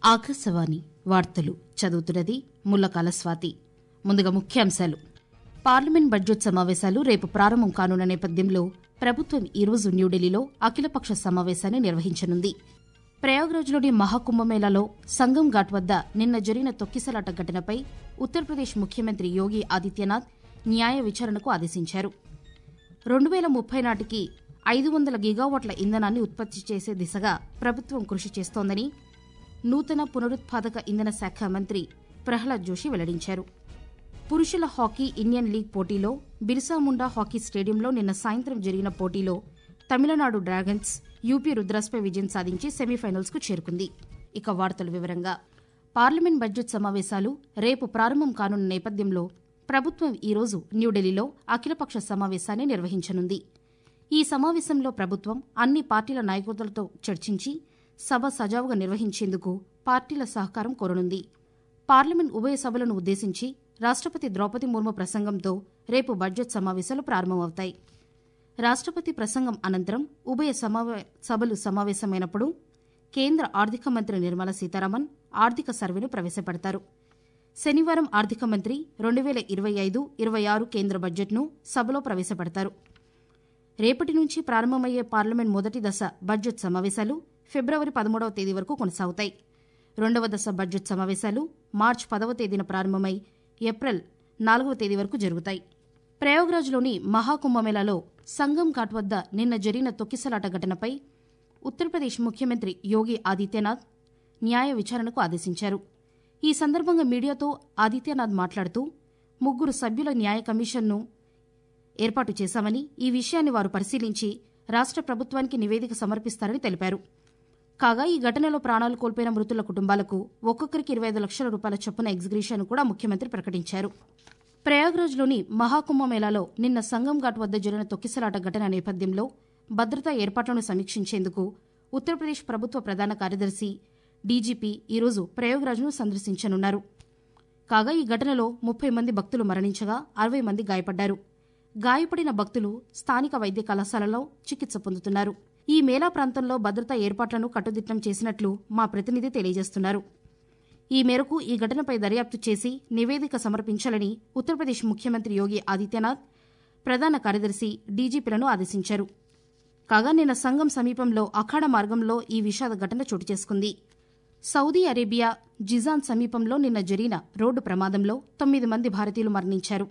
ఆకాశవాణి వార్తలు చదువుతున్నది ముల్లకాల స్వాతి ముందుగా ముఖ్యాంశాలు పార్లమెంట్ బడ్జెట్ సమావేశాలు రేపు ప్రారంభం కానున్న నేపథ్యంలో ప్రభుత్వం ఈరోజు న్యూఢిల్లీలో అఖిలపక్ష సమావేశాన్ని నిర్వహించనుంది ప్రయాగ్రాజ్లోని మహాకుంభమేళాలో సంగం ఘాట్ వద్ద నిన్న జరిగిన తొక్కిసలాట ఘటనపై ఉత్తరప్రదేశ్ ముఖ్యమంత్రి యోగి ఆదిత్యనాథ్ న్యాయ విచారణకు ఆదేశించారు రెండు వేల ముప్పై నాటికి ఐదు వందల గిగావాట్ల ఇంధనాన్ని ఉత్పత్తి చేసే దిశగా ప్రభుత్వం కృషి చేస్తోందని నూతన పునరుత్పాదక ఇంధన శాఖ మంత్రి ప్రహ్లాద్ జోషి వెల్లడించారు పురుషుల హాకీ ఇండియన్ లీగ్ పోటీలో బిర్సా ముండా హాకీ స్టేడియంలో నిన్న సాయంత్రం జరిగిన పోటీలో తమిళనాడు డ్రాగన్స్ యూపీ రుద్రాస్పై విజయం సాధించి సెమీఫైనల్స్కు చేరుకుంది ఇక వార్తల వివరంగా పార్లమెంట్ బడ్జెట్ సమావేశాలు రేపు ప్రారంభం కానున్న నేపథ్యంలో ప్రభుత్వం ఈరోజు న్యూఢిల్లీలో అఖిలపక్ష సమావేశాన్ని నిర్వహించనుంది ఈ సమావేశంలో ప్రభుత్వం అన్ని పార్టీల నాయకులతో చర్చించి సభ సజావుగా నిర్వహించేందుకు పార్టీల సహకారం కోరనుంది పార్లమెంట్ ఉభయ సభలను ఉద్దేశించి రాష్టపతి ద్రౌపది ముర్ము ప్రసంగంతో రేపు బడ్జెట్ సమావేశాలు ప్రారంభమవుతాయి రాష్టపతి ప్రసంగం అనంతరం ఉభయ సమావే- సభలు సమావేశమైనప్పుడు కేంద్ర ఆర్థిక మంత్రి నిర్మలా సీతారామన్ ఆర్థిక సర్వేను ప్రవేశపెడతారు శనివారం ఆర్థిక మంత్రి రెండు వేల ఇరవై ఐదు ఇరవై ఆరు కేంద్ర బడ్జెట్ను సభలో ప్రవేశపెడతారు రేపటి నుంచి ప్రారంభమయ్యే పార్లమెంట్ మొదటి దశ బడ్జెట్ సమావేశాలు ఫిబ్రవరి పదమూడవ తేదీ వరకు కొనసాగుతాయి రెండవ దశ బడ్జెట్ సమావేశాలు మార్చి పదవ తేదీన ప్రారంభమై ఏప్రిల్ నాలుగవ తేదీ వరకు జరుగుతాయి ప్రయాగ్రాజ్లోని మహాకుంభమేళాలో సంగం ఘాట్ వద్ద నిన్న జరిగిన తొక్కిసలాట ఘటనపై ఉత్తరప్రదేశ్ ముఖ్యమంత్రి యోగి ఆదిత్యనాథ్ న్యాయ విచారణకు ఆదేశించారు ఈ సందర్భంగా మీడియాతో ఆదిత్యనాథ్ మాట్లాడుతూ ముగ్గురు సభ్యుల న్యాయ కమిషన్ను ఏర్పాటు చేశామని ఈ విషయాన్ని వారు పరిశీలించి రాష్ట్ర ప్రభుత్వానికి నివేదిక సమర్పిస్తారని తెలిపారు కాగా ఈ ఘటనలో ప్రాణాలు కోల్పోయిన మృతుల కుటుంబాలకు ఒక్కొక్కరికి ఇరవై ఐదు లక్షల రూపాయల చొప్పున ఎగ్జిబిషన్ కూడా ముఖ్యమంత్రి ప్రకటించారు ప్రయాగ్రాజ్లోని మహాకుంభమేళాలో నిన్న సంగం ఘాట్ వద్ద జరిగిన తొక్కిసలాట ఘటన నేపథ్యంలో భద్రతా ఏర్పాట్లను సమీక్షించేందుకు ఉత్తరప్రదేశ్ ప్రభుత్వ ప్రధాన కార్యదర్శి డీజీపీ ఈరోజు ప్రయాగ్రాజ్ను సందర్శించనున్నారు కాగా ఈ ఘటనలో ముప్పై మంది భక్తులు మరణించగా అరవై మంది గాయపడ్డారు గాయపడిన భక్తులు స్థానిక వైద్య కళాశాలలో చికిత్స పొందుతున్నారు ఈ మేళా ప్రాంతంలో భద్రతా ఏర్పాట్లను కట్టుదిట్టం చేసినట్లు మా ప్రతినిధి తెలియజేస్తున్నారు ఈ మేరకు ఈ ఘటనపై దర్యాప్తు చేసి నివేదిక సమర్పించాలని ఉత్తరప్రదేశ్ ముఖ్యమంత్రి యోగి ఆదిత్యనాథ్ ప్రధాన కార్యదర్శి డీజీపీలను ఆదేశించారు కాగా నిన్న సంఘం సమీపంలో అఖాడ మార్గంలో ఈ విషాద ఘటన చోటు చేసుకుంది సౌదీ అరేబియా జిజాన్ సమీపంలో నిన్న జరిగిన రోడ్డు ప్రమాదంలో తొమ్మిది మంది భారతీయులు మరణించారు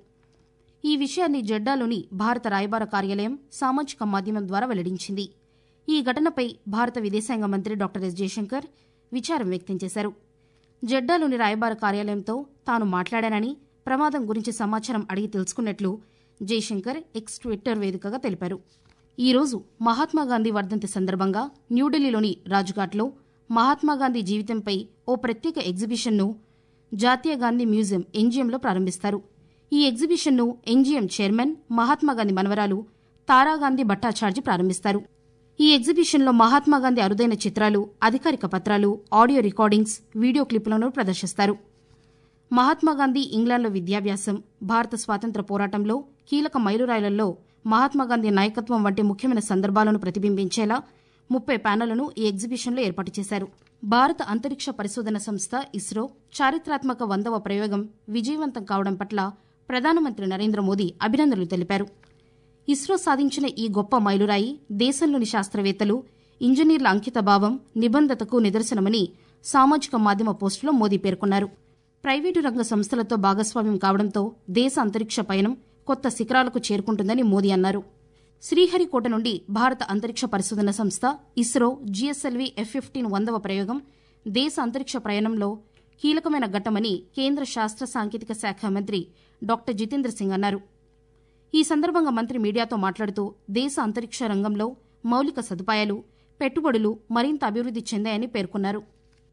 ఈ విషయాన్ని జెడ్డాలోని భారత రాయబార కార్యాలయం సామాజిక మాధ్యమం ద్వారా వెల్లడించింది ఈ ఘటనపై భారత విదేశాంగ మంత్రి డాక్టర్ ఎస్ జయశంకర్ విచారం వ్యక్తం చేశారు జెడ్డాలోని రాయబార కార్యాలయంతో తాను మాట్లాడానని ప్రమాదం గురించి సమాచారం అడిగి తెలుసుకున్నట్లు జయశంకర్ ఎక్స్ ట్విట్టర్ వేదికగా తెలిపారు ఈ రోజు మహాత్మాగాంధీ వర్ధంతి సందర్భంగా న్యూఢిల్లీలోని రాజ్ఘాట్లో మహాత్మాగాంధీ జీవితంపై ఓ ప్రత్యేక ఎగ్జిబిషన్ను జాతీయ గాంధీ మ్యూజియం ఎన్జీఎంలో ప్రారంభిస్తారు ఈ ఎగ్జిబిషన్ను ఎన్జీఎం చైర్మన్ మహాత్మాగాంధీ మనవరాలు తారాగాంధీ భట్టాచార్జీ ప్రారంభిస్తారు ఈ ఎగ్జిబిషన్లో మహాత్మాగాంధీ అరుదైన చిత్రాలు అధికారిక పత్రాలు ఆడియో రికార్డింగ్స్ వీడియో క్లిప్పులను ప్రదర్శిస్తారు మహాత్మాగాంధీ ఇంగ్లాండ్లో విద్యాభ్యాసం భారత స్వాతంత్ర పోరాటంలో కీలక మైలురాయిలలో మహాత్మాగాంధీ నాయకత్వం వంటి ముఖ్యమైన సందర్భాలను ప్రతిబింబించేలా ముప్పై ప్యానెళ్లను ఈ ఎగ్జిబిషన్లో ఏర్పాటు చేశారు భారత అంతరిక్ష పరిశోధన సంస్థ ఇస్రో చారిత్రాత్మక వందవ ప్రయోగం విజయవంతం కావడం పట్ల ప్రధానమంత్రి నరేంద్ర మోదీ అభినందనలు తెలిపారు ఇస్రో సాధించిన ఈ గొప్ప మైలురాయి దేశంలోని శాస్త్రవేత్తలు ఇంజనీర్ల అంకితభావం నిబంధతకు నిదర్శనమని సామాజిక మాధ్యమ పోస్టులో మోదీ పేర్కొన్నారు ప్రైవేటు రంగ సంస్థలతో భాగస్వామ్యం కావడంతో దేశ అంతరిక్ష పయనం కొత్త శిఖరాలకు చేరుకుంటుందని మోదీ అన్నారు శ్రీహరికోట నుండి భారత అంతరిక్ష పరిశోధన సంస్థ ఇస్రో జీఎస్ఎల్వి ఎఫ్ ఫిఫ్టీన్ వందవ ప్రయోగం దేశ అంతరిక్ష ప్రయాణంలో కీలకమైన ఘట్టమని కేంద్ర శాస్త్ర సాంకేతిక శాఖ మంత్రి డాక్టర్ జితేంద్ర సింగ్ అన్నారు ఈ సందర్భంగా మంత్రి మీడియాతో మాట్లాడుతూ దేశ అంతరిక్ష రంగంలో మౌలిక సదుపాయాలు పెట్టుబడులు మరింత అభివృద్ది చెందాయని పేర్కొన్నారు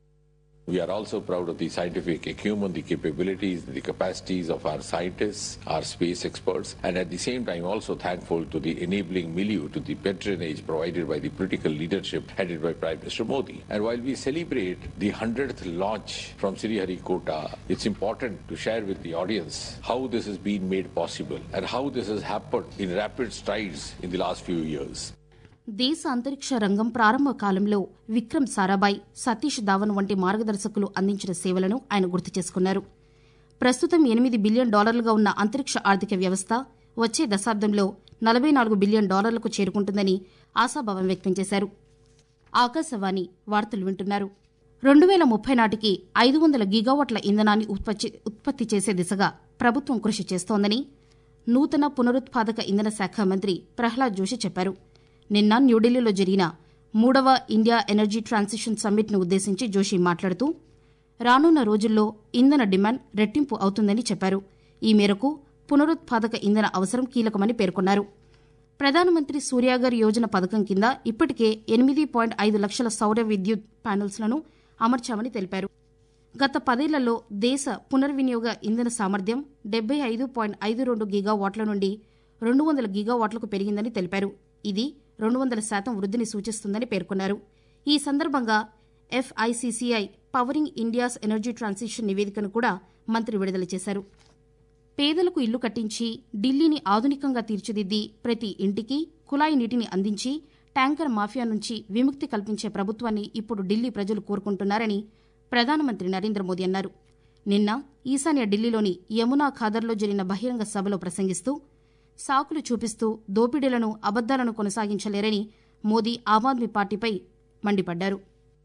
We are also proud of the scientific acumen, the capabilities, the capacities of our scientists, our space experts, and at the same time also thankful to the enabling milieu, to the patronage provided by the political leadership headed by Prime Minister Modi. And while we celebrate the 100th launch from Sriharikota, it's important to share with the audience how this has been made possible and how this has happened in rapid strides in the last few years. దేశ అంతరిక్ష రంగం ప్రారంభ కాలంలో విక్రమ్ సారాభాయ్ సతీష్ ధావన్ వంటి మార్గదర్శకులు అందించిన సేవలను ఆయన గుర్తు చేసుకున్నారు ప్రస్తుతం ఎనిమిది బిలియన్ డాలర్లుగా ఉన్న అంతరిక్ష ఆర్థిక వ్యవస్థ వచ్చే దశాబ్దంలో నలభై నాలుగు బిలియన్ డాలర్లకు చేరుకుంటుందని ఆశాభావం వ్యక్తం చేశారు ఆకాశవాణి వార్తలు వింటున్నారు రెండు వేల ముప్పై నాటికి ఐదు వందల గిగావాట్ల ఇంధనాన్ని ఉత్పత్తి ఉత్పత్తి చేసే దిశగా ప్రభుత్వం కృషి చేస్తోందని నూతన పునరుత్పాదక ఇంధన శాఖ మంత్రి ప్రహ్లాద్ జోషి చెప్పారు నిన్న న్యూఢిల్లీలో జరిగిన మూడవ ఇండియా ఎనర్జీ ట్రాన్సిషన్ సమ్మిట్ను ఉద్దేశించి జోషి మాట్లాడుతూ రానున్న రోజుల్లో ఇంధన డిమాండ్ రెట్టింపు అవుతుందని చెప్పారు ఈ మేరకు పునరుత్పాదక ఇంధన అవసరం కీలకమని పేర్కొన్నారు ప్రధానమంత్రి సూర్యాగర్ యోజన పథకం కింద ఇప్పటికే ఎనిమిది పాయింట్ ఐదు లక్షల సౌర విద్యుత్ ప్యానెల్స్లను అమర్చామని తెలిపారు గత పదేళ్లలో దేశ పునర్వినియోగ ఇంధన సామర్థ్యం డెబ్బై ఐదు పాయింట్ ఐదు రెండు గిగావాట్ల నుండి రెండు వందల గిగావాట్లకు పెరిగిందని తెలిపారు ఇది రెండు వందల శాతం వృద్ధిని సూచిస్తుందని పేర్కొన్నారు ఈ సందర్భంగా FICCI powering India's energy transition నివేదికను కూడా మంత్రి విడుదల చేశారు పేదలకు ఇల్లు కట్టించి ఢిల్లీని ఆధునికంగా తీర్చిదిద్ది ప్రతి ఇంటికి కుళాయి నీటిని అందించి ట్యాంకర్ మాఫియా నుంచి విముక్తి కల్పించే ప్రభుత్వాన్ని ఇప్పుడు ఢిల్లీ ప్రజలు కోరుకుంటున్నారని ప్రధానమంత్రి నరేంద్ర మోదీ అన్నారు నిన్న ఈశాన్య ఢిల్లీలోని యమునా ఖాదర్లో జరిగిన బహిరంగ సభలో ప్రసంగిస్తూ సాకులు చూపిస్తూ దోపిడీలను అబద్దాలను కొనసాగించలేరని మోదీ ఆమ్ ఆద్మీ పార్టీపై మండిపడ్డారు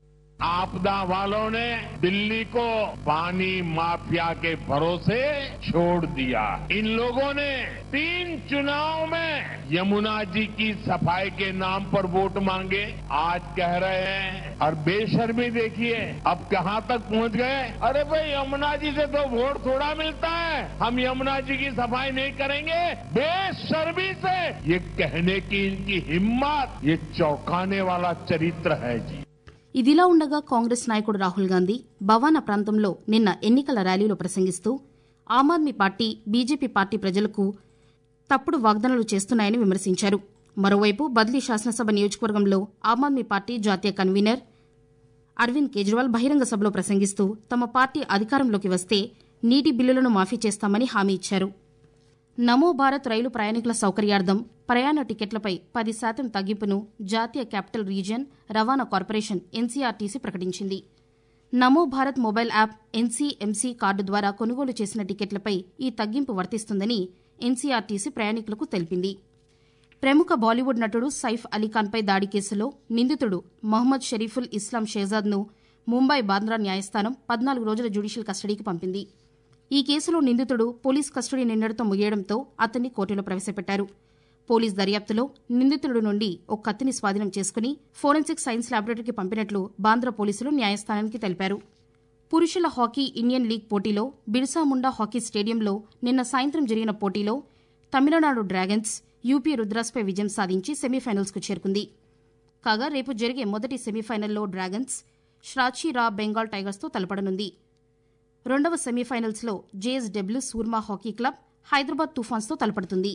आपदा वालों ने दिल्ली को पानी माफिया के भरोसे छोड़ दिया इन लोगों ने तीन चुनाव में यमुना जी की सफाई के नाम पर वोट मांगे आज कह रहे हैं और बेशर्मी देखिए अब कहां तक पहुंच गए अरे भाई यमुना जी से तो वोट थोड़ा मिलता है हम यमुना जी की सफाई नहीं करेंगे बेशर्मी से ये कहने की इनकी हिम्मत ये चौंकाने वाला चरित्र है जी ఇదిలా ఉండగా కాంగ్రెస్ నాయకుడు రాహుల్ గాంధీ బవానా ప్రాంతంలో నిన్న ఎన్నికల ర్యాలీలో ప్రసంగిస్తూ Aam Aadmi party BJP party ప్రజలకు తప్పుడు వాగ్దానాలు చేస్తున్నాయని విమర్శించారు మరోవైపు బదిలీ శాసనసభ నియోజకవర్గంలో ఆమ్ ఆద్మీ పార్టీ జాతీయ కన్వీనర్ అరవింద్ కేజ్రీవాల్ బహిరంగ సభలో ప్రసంగిస్తూ తమ పార్టీ అధికారంలోకి వస్తే నీటి బిల్లులను మాఫీ చేస్తామని హామీ ఇచ్చారు నమో భారత్ రైలు ప్రయాణికుల సౌకర్యార్థం ప్రయాణ టికెట్లపై పది శాతం తగ్గింపును జాతీయ క్యాపిటల్ రీజియన్ రవాణా కార్పొరేషన్ ఎన్సీఆర్టీసీ ప్రకటించింది Namo Bharat mobile app NCMC card ద్వారా కొనుగోలు చేసిన టికెట్లపై ఈ తగ్గింపు వర్తిస్తుందని ఎన్సీఆర్టీసీ ప్రయాణికులకు తెలిపింది ప్రముఖ బాలీవుడ్ నటుడు సైఫ్ అలీఖాన్పై దాడి కేసులో నిందితుడు మహమ్మద్ షరీఫుల్ ఇస్లాం షేజాద్ను ముంబై బాంద్రా న్యాయస్థానం పద్నాలుగు రోజుల జ్యుడిషియల్ కస్టడీకి పంపింది ఈ కేసులో నిందితుడు పోలీస్ కస్టడీ నిన్నటితో ముగియడంతో అతన్ని కోర్టులో ప్రవేశపెట్టారు పోలీస్ దర్యాప్తులో నిందితుడి నుండి ఒక కత్తిని స్వాధీనం చేసుకుని ఫోరెన్సిక్ సైన్స్ ల్యాబొరేటరీకి పంపినట్లు బాంద్రా పోలీసులు న్యాయస్థానానికి తెలిపారు పురుషుల హాకీ ఇండియన్ లీగ్ పోటీలో బిర్సా ముండా హాకీ స్టేడియంలో నిన్న సాయంత్రం జరిగిన పోటీలో తమిళనాడు డ్రాగన్స్ యూపీ రుద్రాస్పై విజయం సాధించి సెమీఫైనల్స్కు చేరుకుంది కాగా రేపు జరిగే మొదటి సెమీఫైనల్లో డ్రాగన్స్ శ్రాచి రా బెంగాల్ టైగర్స్తో తలపడనుంది రెండవ సెమీఫైనల్స్లో JSW Soorma hockey club Hyderabad తుఫాన్స్తో తలపడుతుంది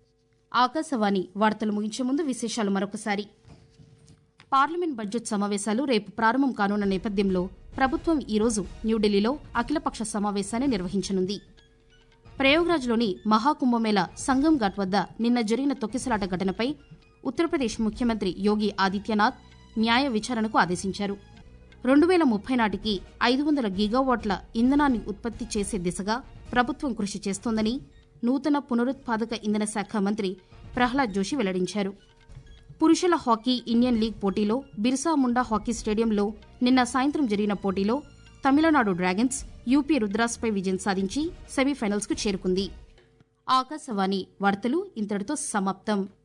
ఆకాశవాణి వార్తలు ముగించే ముందు విశేషాలు మరొకసారి పార్లమెంట్ బడ్జెట్ సమావేశాలు రేపు ప్రారంభం కానున్న నేపథ్యంలో ప్రభుత్వం ఈరోజు న్యూఢిల్లీలో అఖిలపక్ష సమావేశాన్ని నిర్వహించనుంది ప్రయోగ్రాజ్లోని మహాకుంభమేళ సంగం ఘాట్ వద్ద నిన్న జరిగిన తొక్కిసలాట ఘటనపై ఉత్తరప్రదేశ్ ముఖ్యమంత్రి యోగి ఆదిత్యనాథ్ న్యాయ విచారణకు ఆదేశించారు రెండు వేల ముప్పై నాటికి ఐదు వందల గిగావాట్ల ఇంధనాన్ని ఉత్పత్తి చేసే దిశగా ప్రభుత్వం కృషి చేస్తోందని నూతన పునరుత్పాదక ఇంధన శాఖ మంత్రి ప్రహ్లాద్ జోషి వెల్లడించారు పురుషుల హాకీ ఇండియన్ లీగ్ పోటీలో బిర్సా ముండా హాకీ స్టేడియంలో నిన్న సాయంత్రం జరిగిన పోటీలో తమిళనాడు డ్రాగన్స్ యూపీ రుద్రాస్పై విజయం సాధించి సెమీఫైనల్స్కు చేరుకుంది ఆకాశవాణి వార్తలు ఇంతటితో సమాప్తం